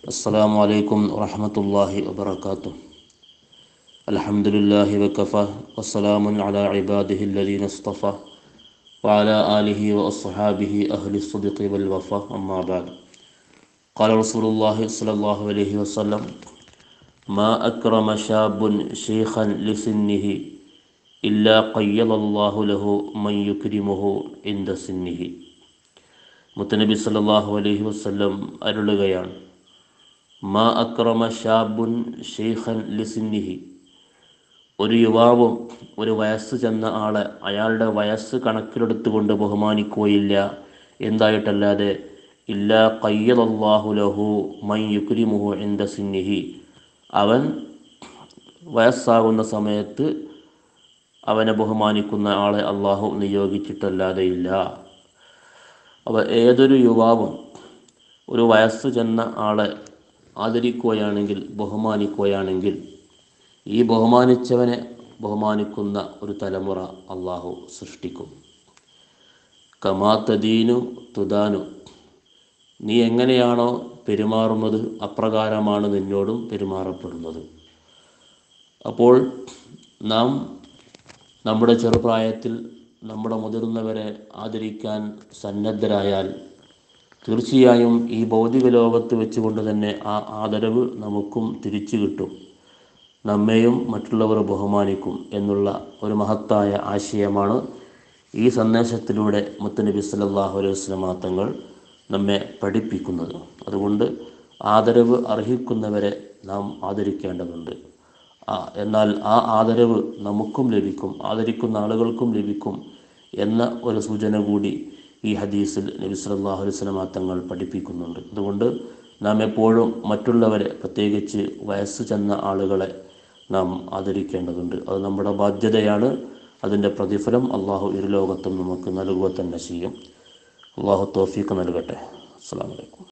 السلام عليكم ورحمة الله وبركاته الحمد لله وكفى وسلام على عباده الذين اصطفى وعلى آله وأصحابه أهل الصدق والوفاء أما بعد قال رسول الله صلى الله عليه وسلم ما أكرم شاب شيخا لسنه إلا قيض الله له من يكرمه عند سنه മുത്തനബി സല്ലല്ലാഹു അലൈഹി വസല്ലം അരുളുകയാണ് മാ അക്രമ ഷാബുൻ ഷെയ്ഖൻ ലിസിന്നിഹി ഒരു യുവാവും ഒരു വയസ്സ് ചെന്ന ആളെ അയാളുടെ വയസ്സ് കണക്കിലെടുത്തുകൊണ്ട് ബഹുമാനിക്കുകയില്ല എന്തായിട്ടല്ലാതെ ഇല്ലാ കയ്യലല്ലാഹു ലഹു മൈ യുക്രിമുഹു എന്ത സിന്നിഹി അവൻ വയസ്സാകുന്ന സമയത്ത് അവനെ ബഹുമാനിക്കുന്ന ആളെ അള്ളാഹു നിയോഗിച്ചിട്ടല്ലാതെ ഇല്ല അവ ഏതൊരു യുവാവും ഒരു വയസ്സ് ചെന്ന ആളെ ആദരിക്കുകയാണെങ്കിൽ ബഹുമാനിക്കുകയാണെങ്കിൽ ഈ ബഹുമാനിച്ചവനെ ബഹുമാനിക്കുന്ന ഒരു തലമുറ അള്ളാഹു സൃഷ്ടിക്കും കമാ തദീനു തുദാനു നീ എങ്ങനെയാണോ പെരുമാറുന്നത് അപ്രകാരമാണ് നിന്നോടും പെരുമാറപ്പെടുന്നത് അപ്പോൾ നാം നമ്മുടെ ചെറുപ്രായത്തിൽ നമ്മുടെ മുതിർന്നവരെ ആദരിക്കാൻ സന്നദ്ധരായാൽ തീർച്ചയായും ഈ ഭൗതിക ലോകത്ത് വെച്ചുകൊണ്ട് തന്നെ ആ ആദരവ് നമുക്കും തിരിച്ചു കിട്ടും നമ്മെയും മറ്റുള്ളവർ ബഹുമാനിക്കും എന്നുള്ള ഒരു മഹത്തായ ആശയമാണ് ഈ സന്ദേശത്തിലൂടെ മുത്തനബി സല്ലല്ലാഹു അലൈഹി വസല്ലമ തങ്ങൾ നമ്മെ പഠിപ്പിക്കുന്നത് അതുകൊണ്ട് ആദരവ് അർഹിക്കുന്നവരെ നാം ആദരിക്കേണ്ടതുണ്ട് ആ എന്നാൽ ആ ആദരവ് നമുക്കും ലഭിക്കും ആദരിക്കുന്ന ആളുകൾക്കും ലഭിക്കും എന്ന ഒരു സൂചന കൂടി ഈ ഹദീസിൽ നബി സല്ലല്ലാഹു അലൈഹി വസല്ലമ തങ്ങൾ പഠിപ്പിക്കുന്നുണ്ട് അതുകൊണ്ട് നാം എപ്പോഴും മറ്റുള്ളവരെ പ്രത്യേകിച്ച് വയസ്സ് ചെന്ന ആളുകളെ നാം ആദരിക്കേണ്ടതുണ്ട് അത് നമ്മുടെ ബാധ്യതയാണ് അതിൻ്റെ പ്രതിഫലം അള്ളാഹു ഇരുലോകത്തും നമുക്ക് നൽകുക തന്നെ ചെയ്യും അള്ളാഹു തോഫീക്ക് നൽകട്ടെ അസ്സാം വലൈക്കും